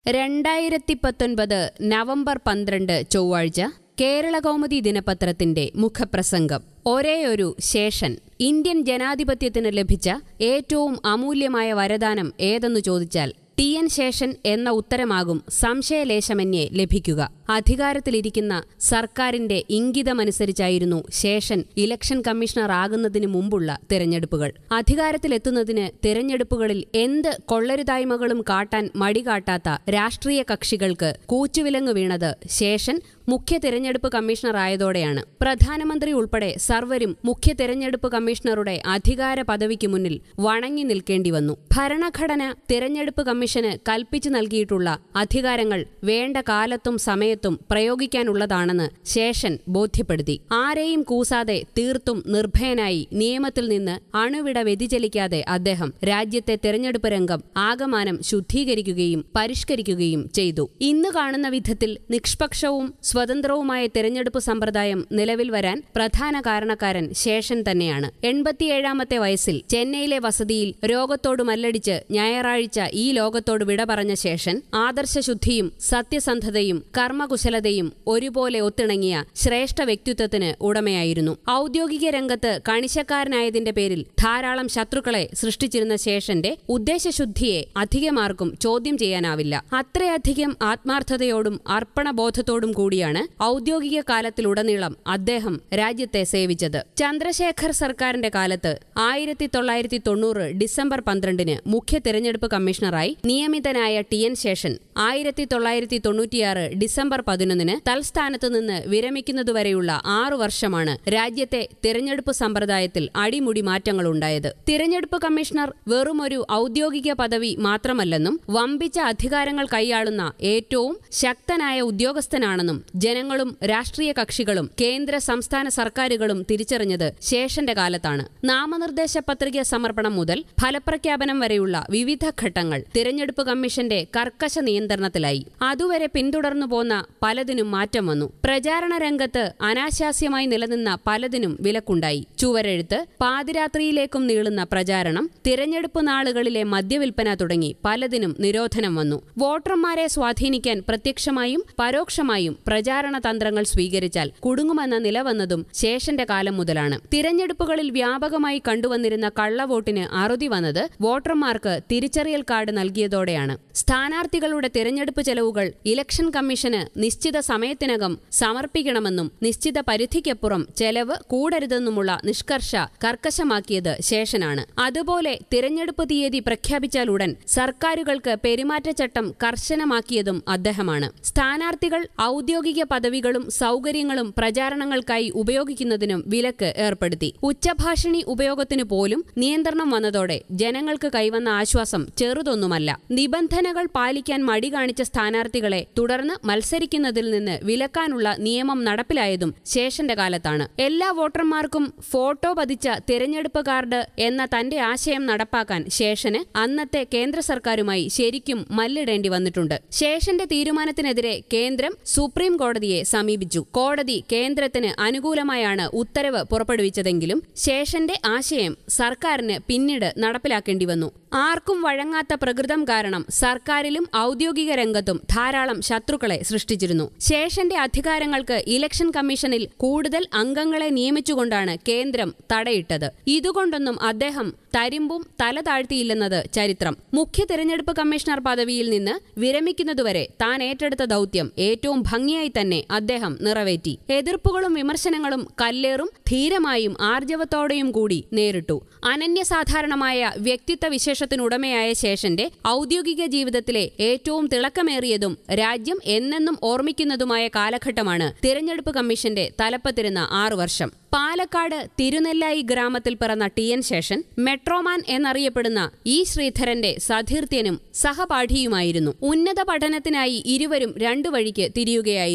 രണ്ടായിരത്തി പത്തൊൻപത് നവംബർ പന്ത്രണ്ട് ചൊവ്വാഴ്ച കേരളകൗമുദി ദിനപത്രത്തിന്റെ മുഖപ്രസംഗം ഒരേയൊരു ശേഷൻ ഇന്ത്യൻ ജനാധിപത്യത്തിന് ലഭിച്ച ഏറ്റവും അമൂല്യമായ വരദാനം ഏതെന്നു ചോദിച്ചാൽ ടി എൻ ശേഷൻ എന്ന ഉത്തരമാകും സംശയലേശമന്യേ ലഭിക്കുക അധികാരത്തിലിരിക്കുന്ന സർക്കാരിന്റെ ഇംഗിതമനുസരിച്ചായിരുന്നു ശേഷൻ ഇലക്ഷൻ കമ്മീഷണർ ആകുന്നതിന് മുമ്പുള്ള തിരഞ്ഞെടുപ്പുകൾ അധികാരത്തിലെത്തുന്നതിന് തിരഞ്ഞെടുപ്പുകളിൽ എന്ത് കൊള്ളരുതായ്മകളും കാട്ടാൻ മടികാട്ടാത്ത രാഷ്ട്രീയ കക്ഷികൾക്ക് കൂച്ചുവിലങ്ങ് വീണത് ശേഷൻ മുഖ്യ തിരഞ്ഞെടുപ്പ് കമ്മീഷണർ ആയതോടെയാണ് പ്രധാനമന്ത്രി ഉൾപ്പെടെ സർവരും മുഖ്യ തിരഞ്ഞെടുപ്പ് കമ്മീഷണറുടെ അധികാര പദവിക്ക് മുന്നിൽ വണങ്ങി നിൽക്കേണ്ടി വന്നു ഭരണഘടന തിരഞ്ഞെടുപ്പ് കമ്മീഷന് കൽപ്പിച്ചു നൽകിയിട്ടുള്ള അധികാരങ്ങൾ വേണ്ട കാലത്തും സമയത്തും പ്രയോഗിക്കാനുള്ളതാണെന്ന് ശേഷൻ ബോധ്യപ്പെടുത്തി ആരെയും കൂസാതെ തീർത്തും നിർഭയനായി നിയമത്തിൽ നിന്ന് അണുവിട വ്യതിചലിക്കാതെ അദ്ദേഹം രാജ്യത്തെ തിരഞ്ഞെടുപ്പ് രംഗം ആകമാനം ശുദ്ധീകരിക്കുകയും പരിഷ്കരിക്കുകയും ചെയ്തു ഇന്ന് കാണുന്ന വിധത്തിൽ നിഷ്പക്ഷവും സ്വതന്ത്രവുമായ തിരഞ്ഞെടുപ്പ് സമ്പ്രദായം നിലവിൽ വരാൻ പ്രധാന കാരണക്കാരൻ ശേഷൻ തന്നെയാണ് എൺപത്തിയേഴാമത്തെ വയസ്സിൽ ചെന്നൈയിലെ വസതിയിൽ രോഗത്തോട് മല്ലടിച്ച് ഞായറാഴ്ച ഈ ലോകത്തോട് വിട പറഞ്ഞ ശേഷൻ ആദർശശുദ്ധിയും സത്യസന്ധതയും കർമ്മകുശലതയും ഒരുപോലെ ഒത്തിണങ്ങിയ ശ്രേഷ്ഠ വ്യക്തിത്വത്തിന് ഉടമയായിരുന്നു ഔദ്യോഗിക രംഗത്ത് കണിശക്കാരനായതിന്റെ പേരിൽ ധാരാളം ശത്രുക്കളെ സൃഷ്ടിച്ചിരുന്ന ശേഷന്റെ ഉദ്ദേശശുദ്ധിയെ അധികമാർക്കും ചോദ്യം ചെയ്യാനാവില്ല അത്രയധികം ആത്മാർത്ഥതയോടും അർപ്പണബോധത്തോടും കൂടിയാണ് ഔദ്യോഗിക കാലത്തിലുടനീളം അദ്ദേഹം രാജ്യത്തെ സേവിച്ചത് ചന്ദ്രശേഖർ സർക്കാരിന്റെ കാലത്ത് ആയിരത്തി തൊള്ളായിരത്തി തൊണ്ണൂറ് ഡിസംബർ പന്ത്രണ്ടിന് മുഖ്യ തെരഞ്ഞെടുപ്പ് കമ്മീഷണറായി നിയമിതനായ ടി എൻ ശേഷൻ ആയിരത്തി തൊള്ളായിരത്തി തൊണ്ണൂറ്റിയാറ് ഡിസംബർ പതിനൊന്നിന് തൽസ്ഥാനത്ത് നിന്ന് വിരമിക്കുന്നതുവരെയുള്ള ആറു വർഷമാണ് രാജ്യത്തെ തിരഞ്ഞെടുപ്പ് സമ്പ്രദായത്തിൽ അടിമുടി മാറ്റങ്ങളുണ്ടായത് തിരഞ്ഞെടുപ്പ് കമ്മീഷണർ വെറുമൊരു ഔദ്യോഗിക പദവി മാത്രമല്ലെന്നും വമ്പിച്ച അധികാരങ്ങൾ കൈയാളുന്ന ഏറ്റവും ശക്തനായ ഉദ്യോഗസ്ഥനാണെന്നും ജനങ്ങളും രാഷ്ട്രീയ കക്ഷികളും കേന്ദ്ര സംസ്ഥാന സർക്കാരുകളും തിരിച്ചറിഞ്ഞത് ശേഷന്റെ കാലത്താണ് നാമനിർദ്ദേശ പത്രിക സമർപ്പണം മുതൽ ഫലപ്രഖ്യാപനം വരെയുള്ള വിവിധ ഘട്ടങ്ങൾ തിരഞ്ഞെടുപ്പ് കമ്മീഷന്റെ കർക്കശ നിയന്ത്രണത്തിലായി അതുവരെ പിന്തുടർന്നു പോന്ന പലതിനും മാറ്റം വന്നു പ്രചാരണ രംഗത്ത് അനാശാസ്യമായി നിലനിന്ന പലതിനും വിലക്കുണ്ടായി ചുവരെഴുത്ത് പാതിരാത്രിയിലേക്കും നീളുന്ന പ്രചാരണം തിരഞ്ഞെടുപ്പ് നാളുകളിലെ മദ്യവിൽപ്പന തുടങ്ങി പലതിനും നിരോധനം വന്നു വോട്ടർമാരെ സ്വാധീനിക്കാൻ പ്രത്യക്ഷമായും പരോക്ഷമായും പ്രചാരണ തന്ത്രങ്ങൾ സ്വീകരിച്ചാൽ കുടുങ്ങുമെന്ന നില വന്നതും ശേഷന്റെ കാലം മുതലാണ് തിരഞ്ഞെടുപ്പുകളിൽ വ്യാപകമായി കണ്ടുവന്നിരുന്ന കള്ളവോട്ടിന് അറുതി വന്നത് വോട്ടർമാർക്ക് തിരിച്ചറിയൽ കാർഡ് നൽകിയതോടെയാണ് സ്ഥാനാർത്ഥികളുടെ തിരഞ്ഞെടുപ്പ് ചെലവുകൾ ഇലക്ഷൻ കമ്മീഷന് നിശ്ചിത സമയത്തിനകം സമർപ്പിക്കണമെന്നും നിശ്ചിത പരിധിക്കപ്പുറം ചെലവ് കൂടരുതെന്നുമുള്ള നിഷ്കർഷ കർക്കശമാക്കിയത് ശേഷനാണ് അതുപോലെ തിരഞ്ഞെടുപ്പ് തീയതി പ്രഖ്യാപിച്ചാൽ ഉടൻ സർക്കാരുകൾക്ക് പെരുമാറ്റച്ചട്ടം കർശനമാക്കിയതും അദ്ദേഹമാണ് സ്ഥാനാർത്ഥികൾ ഔദ്യോഗിക പദവികളും സൗകര്യങ്ങളും പ്രചാരണങ്ങൾക്കായി ഉപയോഗിക്കുന്നതിനും വിലക്ക് ഏർപ്പെടുത്തി ഉച്ചഭാഷിണി ഉപയോഗത്തിനു പോലും നിയന്ത്രണം വന്നതോടെ ജനങ്ങൾക്ക് കൈവന്ന ആശ്വാസം ചെറുതൊന്നുമല്ല നിബന്ധനകൾ പാലിക്കാൻ മടി കാണിച്ച സ്ഥാനാർത്ഥികളെ തുടർന്ന് മത്സരിക്കുന്നതിൽ നിന്ന് വിലക്കാനുള്ള നിയമം നടപ്പിലായതും ശേഷന്റെ കാലത്താണ് എല്ലാ വോട്ടർമാർക്കും ഫോട്ടോ പതിച്ച തിരഞ്ഞെടുപ്പ് കാർഡ് എന്ന തന്റെ ആശയം നടപ്പാക്കാൻ ശേഷന് അന്നത്തെ കേന്ദ്ര സർക്കാരുമായി ശരിക്കും മല്ലിടേണ്ടി വന്നിട്ടുണ്ട് ശേഷന്റെ തീരുമാനത്തിനെതിരെ കേന്ദ്രം സുപ്രീം കോടതിയെ സമീപിച്ചു കോടതി കേന്ദ്രത്തിന് അനുകൂലമായാണ് ഉത്തരവ് പുറപ്പെടുവിച്ചതെങ്കിലും ശേഷന്റെ ആശയം സർക്കാരിന് പിന്നീട് നടപ്പിലാക്കേണ്ടി വന്നു ആർക്കും വഴങ്ങാത്ത പ്രകൃതം കാരണം സർക്കാരിലും ഔദ്യോഗിക രംഗത്തും ധാരാളം ശത്രുക്കളെ സൃഷ്ടിച്ചിരുന്നു ശേഷന്റെ അധികാരങ്ങൾക്ക് ഇലക്ഷൻ കമ്മീഷനിൽ കൂടുതൽ അംഗങ്ങളെ നിയമിച്ചുകൊണ്ടാണ് കേന്ദ്രം തടയിട്ടത് ഇതുകൊണ്ടൊന്നും അദ്ദേഹം തരിമ്പും തല താഴ്ത്തിയില്ലെന്നത് ചരിത്രം മുഖ്യ തിരഞ്ഞെടുപ്പ് കമ്മീഷണർ പദവിയിൽ നിന്ന് വിരമിക്കുന്നതുവരെ താൻ ഏറ്റെടുത്ത ദൗത്യം ഏറ്റവും ഭംഗിയായി തന്നെ അദ്ദേഹം നിറവേറ്റി എതിർപ്പുകളും വിമർശനങ്ങളും കല്ലേറും ധീരമായും ആർജവത്തോടെയും കൂടി നേരിട്ടു അനന്യസാധാരണമായ വ്യക്തിത്വ വിശേഷത്തിനുടമയായ ശേഷന്റെ ഔദ്യോഗിക ജീവിതത്തിലെ ഏറ്റവും തിളക്കമേറിയതും രാജ്യം എന്നെന്നും ഓർമ്മിക്കുന്നതുമായ കാലഘട്ടമാണ് തിരഞ്ഞെടുപ്പ് കമ്മീഷന്റെ തലപ്പത്തിരുന്ന ആറു വർഷം പാലക്കാട് തിരുനെല്ലായി ഗ്രാമത്തിൽ പിറന്ന ടി എൻ ശേഷൻ മെട്രോമാൻ എന്നറിയപ്പെടുന്ന ഇ ശ്രീധരന്റെ സതീർത്ഥ്യനും സഹപാഠിയുമായിരുന്നു ഉന്നത പഠനത്തിനായി ഇരുവരും രണ്ടു വഴിക്ക് തിരിയുകയായിരുന്നു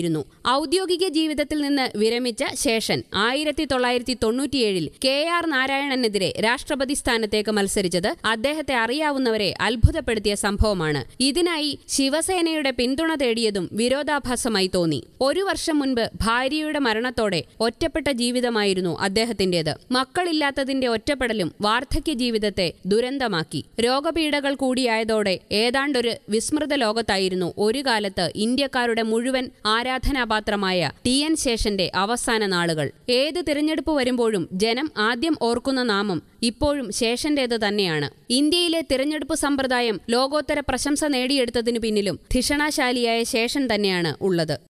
തന്നെയായിരുന്നു ഔദ്യോഗിക ജീവിതത്തിൽ നിന്ന് വിരമിച്ച ശേഷൻ ആയിരത്തി തൊള്ളായിരത്തി തൊണ്ണൂറ്റിയേഴിൽ കെ ആർ നാരായണനെതിരെ രാഷ്ട്രപതി സ്ഥാനത്തേക്ക് മത്സരിച്ചത് അദ്ദേഹത്തെ അറിയാവുന്നവരെ അത്ഭുതപ്പെടുത്തിയ സംഭവമാണ് ഇതിനായി ശിവസേനയുടെ പിന്തുണ തേടിയതും വിരോധാഭാസമായി തോന്നി ഒരു വർഷം മുൻപ് ഭാര്യയുടെ മരണത്തോടെ ഒറ്റപ്പെട്ട ജീവിതമായിരുന്നു അദ്ദേഹത്തിന്റേത് മക്കളില്ലാത്തതിന്റെ ഒറ്റപ്പെടലും വാർദ്ധക്യ ജീവിതത്തെ ദുരന്തമാക്കി രോഗപീഠകൾ കൂടിയായതോടെ ഏതാണ്ടൊരു വിസ്മൃത ലോകത്തായിരുന്നു ഒരു കാലത്ത് ഇന്ത്യക്കാരുടെ മുഴുവൻ ആരാധനാപാത്രമായ ടി എൻ ശേഷന്റെ അവസാന നാളുകൾ ഏത് തിരഞ്ഞെടുപ്പ് വരുമ്പോഴും ജനം ആദ്യം ഓർക്കുന്ന നാമം ഇപ്പോഴും ശേഷന്റേത് തന്നെയാണ് ഇന്ത്യയിലെ തിരഞ്ഞെടുപ്പ് സമ്പ്രദായം ലോകോത്തര പ്രശംസ നേടിയെടുത്തതിനു പിന്നിലും ധിഷണാശാലിയായ ശേഷൻ തന്നെയാണ് ഉള്ളത്